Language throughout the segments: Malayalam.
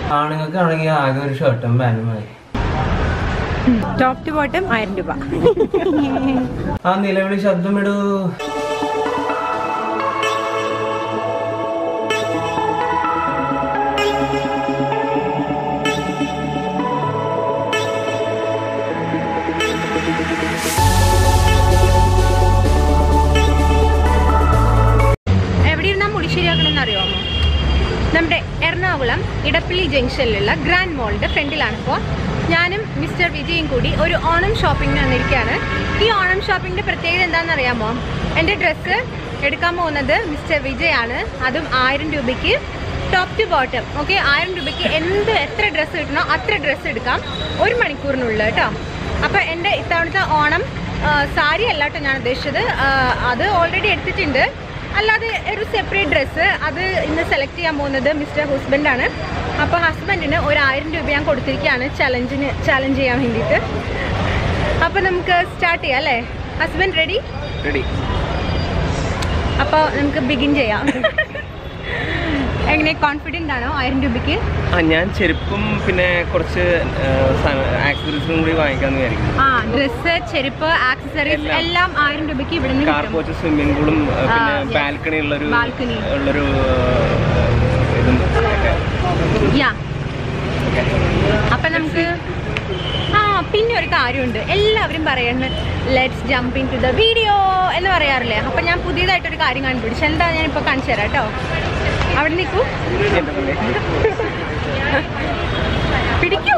ആണുങ്ങൾക്കാണെങ്കിൽ ആകെ ഒരു ഷർട്ടും പാൻറ്റും മതി ടോപ്പ് ടു ബോട്ടം ആയിരം രൂപ ആ നിലവിളി ശബ്ദം ഇടൂ എവിടെ ഇരുന്നാൽ മുടി ശരിയാക്കണമെന്ന് അറിയാമോ നമ്മുടെ എറണാകുളം ഇടപ്പള്ളി ജംഗ്ഷനിലുള്ള ഗ്രാൻഡ് മോളിന്റെ ഫ്രണ്ടിലാണ് ഇപ്പോൾ ഞാനും മിസ്റ്റർ വിജയും കൂടി ഒരു ഓണം ഷോപ്പിങ്ങിന് വന്നിരിക്കുകയാണ് ഈ ഓണം ഷോപ്പിങ്ങിന്റെ പ്രത്യേകത എന്താണെന്ന് അറിയാമോ എൻ്റെ ഡ്രസ്സ് എടുക്കാൻ പോകുന്നത് മിസ്റ്റർ വിജയാണ് അതും ആയിരം രൂപയ്ക്ക് ടോപ്പ് ടു ബോട്ടം ഓക്കെ ആയിരം രൂപയ്ക്ക് എന്ത് എത്ര ഡ്രസ്സ് കിട്ടണോ അത്ര ഡ്രസ്സ് എടുക്കാം ഒരു മണിക്കൂറിനുള്ളിൽ കേട്ടോ അപ്പോൾ എൻ്റെ ഇത്തവണത്തെ ഓണം ആ, സാരി അല്ല കേട്ടോ ഞാൻ ഉദ്ദേശിച്ചത് ആ, അത് ഓൾറെഡി എടുത്തിട്ടുണ്ട് അല്ലാതെ ഒരു സെപ്പറേറ്റ് ഡ്രസ്സ് അത് ഇന്ന് സെലക്ട് ചെയ്യാൻ പോകുന്നത് മിസ്റ്റർ ഹസ്ബൻഡാണ് അപ്പോൾ ഹസ്ബൻഡിന് ഒരു ആയിരം രൂപ ഞാൻ കൊടുത്തിരിക്കുകയാണ് ചലഞ്ചിന് ചലഞ്ച് ചെയ്യാൻ വേണ്ടിയിട്ട് അപ്പോൾ നമുക്ക് സ്റ്റാർട്ട് ചെയ്യാം അല്ലേ ഹസ്ബൻഡ് റെഡി റെഡി അപ്പോൾ നമുക്ക് ബിഗിൻ ചെയ്യാം എങ്ങനെ കോൺഫിഡൻ്റ് ആണോ ആയിരം രൂപയ്ക്ക് ആ ഞാൻ ചെരുപ്പും പിന്നെ കുറച്ച് ആക്സസറീസും കൂടി വാങ്ങിക്കാന്ന് വിചാരിക്കുന്നു ആ ഡ്രസ്സ് ചെരുപ്പ് ആക്സസറീസ് എല്ലാം. എല്ലാം ആയിരം രൂപയ്ക്ക് ഇവിടെ നിന്ന് കാർ കിട്ടും പോച്ച് സ്വിമ്മിംഗ് പൂളും ആ, പിന്നെ yes. ബാൽക്കണി ഉള്ളൊരു Balcony. ഉള്ളൊരു ആ, ഇതും ഒക്കെ. യാ അപ്പൊ നമുക്ക് ആ പിന്നെ ഒരു കാര്യമുണ്ട് എല്ലാവരും പറയുന്നത് let's jump into the video എന്ന് പറയാറില്ലേ അപ്പൊ ഞാൻ പുതിയതായിട്ടൊരു കാര്യം കണ്ടുപിടിച്ചു എന്താ ഞാൻ ഇപ്പൊ കാണിച്ചു തരാം കേട്ടോ അവിടെ നിൽക്കൂ എന്താ പറയുക? പിടിക്കൂ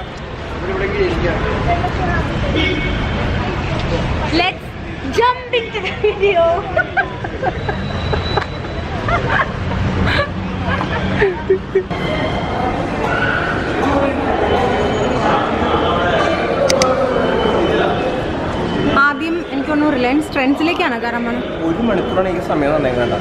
let's jump into the video ആദ്യം എനിക്ക് തോന്നുന്നു റിലയൻസ് ട്രെൻഡ്സിലേക്കാണ് കയറാൻ പോകുന്നത് ഒരു മണിക്കൂറാണ് എനിക്ക് സമയം തന്നെ കണ്ട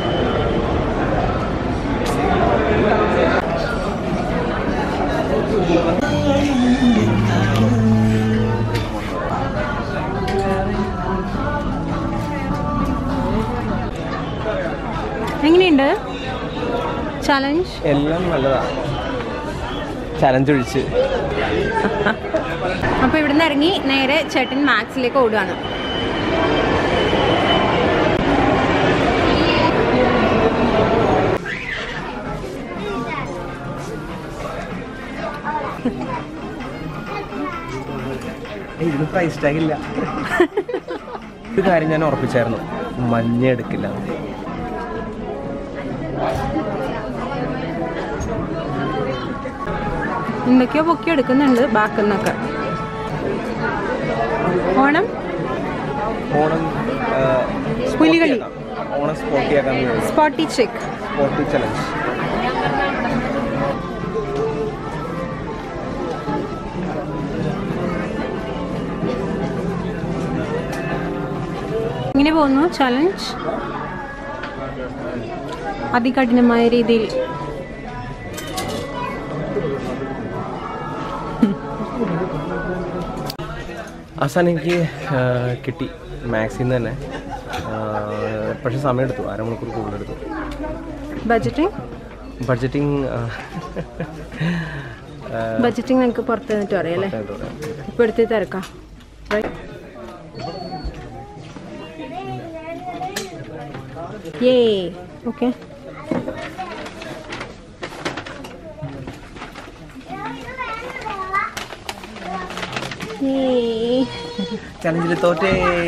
എങ്ങനെയുണ്ട് ചലഞ്ച് എല്ലാം നല്ലതാണ് ചലഞ്ച് ഒഴിച്ച് അപ്പോൾ ഇവിടുന്ന് ഇറങ്ങി നേരെ ചേട്ടൻ മാക്സിലേക്ക് ഓടുകയാണ് ഇതിന് പ്രൈസ് ടാഗ് ഇല്ല ഒരു കാര്യം ഞാൻ ഉറപ്പിച്ചായിരുന്നു മഞ്ഞ എടുക്കില്ല എന്തൊക്കെയോ പൊക്കി എടുക്കുന്നുണ്ട് ബാക്കിൽ നിന്നൊക്കെ ഓണം ഓണം ആ, പുലികളി. സ്പോർട്ടിയാക്കാം. ഓണം സ്പോർട്ടിയാക്കാന്ന് വിചാരിച്ചു സ്പോട്ടി ചെക്ക് സ്പോർട്ടി ചലഞ്ച് എങ്ങനെ പോകുന്നു ചലഞ്ച് അതികഠിനമായ രീതിയിൽ അവസാനം എനിക്ക് ആ, കിട്ടി മാക്സിൽ നിന്ന് തന്നെ ആ, പക്ഷെ സമയം എടുത്തു അരമണിക്കൂർ കൂടുതലെടുത്തു ബഡ്ജറ്റിംഗ് ബഡ്ജറ്റിംഗ് ബഡ്ജറ്റിംഗ് നിങ്ങൾക്ക് പുറത്ത് നിന്നിട്ട് അറിയാം അല്ലേ ഇപ്പോൾ എടുത്ത് തിരക്കാം ഏ ഓക്കെ ചലഞ്ചിൽ തോറ്റേ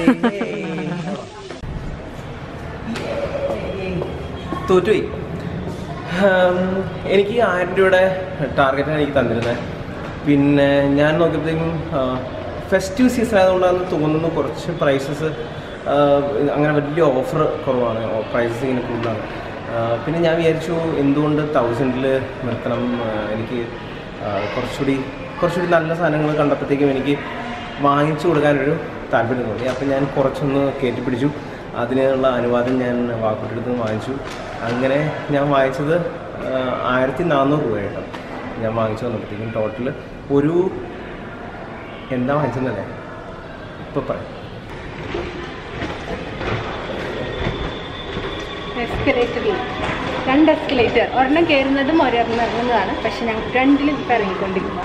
തോറ്റുപോയി ഉം, എനിക്ക് ആയിരം രൂപയുടെ ടാർഗറ്റാണ് എനിക്ക് തന്നിരുന്നത് പിന്നെ ഞാൻ നോക്കിയപ്പോഴത്തേക്കും ഫെസ്റ്റീവ് സീസൺ ആയതുകൊണ്ടാണെന്ന് തോന്നുന്നു കുറച്ച് പ്രൈസസ് അങ്ങനെ വലിയ ഓഫർ കുറവാണ് പ്രൈസസ് ഇങ്ങനെ കൂടുതലാണ് ആ, പിന്നെ ഞാൻ വിചാരിച്ചു എന്തുകൊണ്ട് തൗസൻഡിൽ നിർത്തണം ആ, എനിക്ക് ആ, കുറച്ചുകൂടി കുറച്ചുകൂടി നല്ല സാധനങ്ങൾ കണ്ടപ്പോഴത്തേക്കും എനിക്ക് വാങ്ങിച്ചു കൊടുക്കാനൊരു താല്പര്യം തോന്നി അപ്പം ഞാൻ കുറച്ചൊന്ന് കയറ്റിപ്പിടിച്ചു അതിനുള്ള അനുവാദം ഞാൻ വാക്കുട്ടിയെടുത്ത് നിന്ന് വാങ്ങിച്ചു അങ്ങനെ ഞാൻ വാങ്ങിച്ചത് ആയിരത്തി നാനൂറ് രൂപയായിട്ടോ ഞാൻ വാങ്ങിച്ചു വന്നപ്പോഴത്തേക്കും ടോട്ടൽ ഒരു എന്താ വാങ്ങിച്ചെന്നല്ലേ ഇപ്പോൾ പറയാം റെസ്പിറേറ്ററി രണ്ട് എസ്കലേറ്റർ ഒരെണ്ണം കയറുന്നതും ഒരെണ്ണം ഇറങ്ങുന്നതാണ് പക്ഷെ ഞങ്ങൾ രണ്ടിലും ഇപ്പം ഇറങ്ങിക്കൊണ്ടിരിക്കുക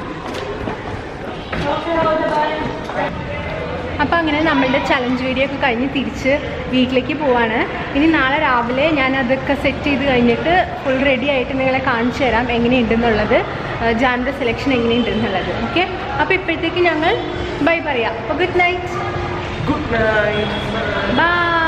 അപ്പോൾ അങ്ങനെ നമ്മളുടെ ചലഞ്ച് വീഡിയോ ഒക്കെ കഴിഞ്ഞ് തിരിച്ച് വീട്ടിലേക്ക് പോവാണ് ഇനി നാളെ രാവിലെ ഞാൻ അതൊക്കെ സെറ്റ് ചെയ്ത് കഴിഞ്ഞിട്ട് ഫുൾ റെഡി ആയിട്ട് നിങ്ങളെ കാണിച്ചു തരാം എങ്ങനെയുണ്ടെന്നുള്ളത് ജാനിൻ്റെ സെലക്ഷൻ എങ്ങനെയുണ്ടെന്നുള്ളത് ഓക്കെ അപ്പോൾ ഇപ്പോഴത്തേക്ക് ഞങ്ങൾ ബൈ പറയാം അപ്പോൾ good night good night by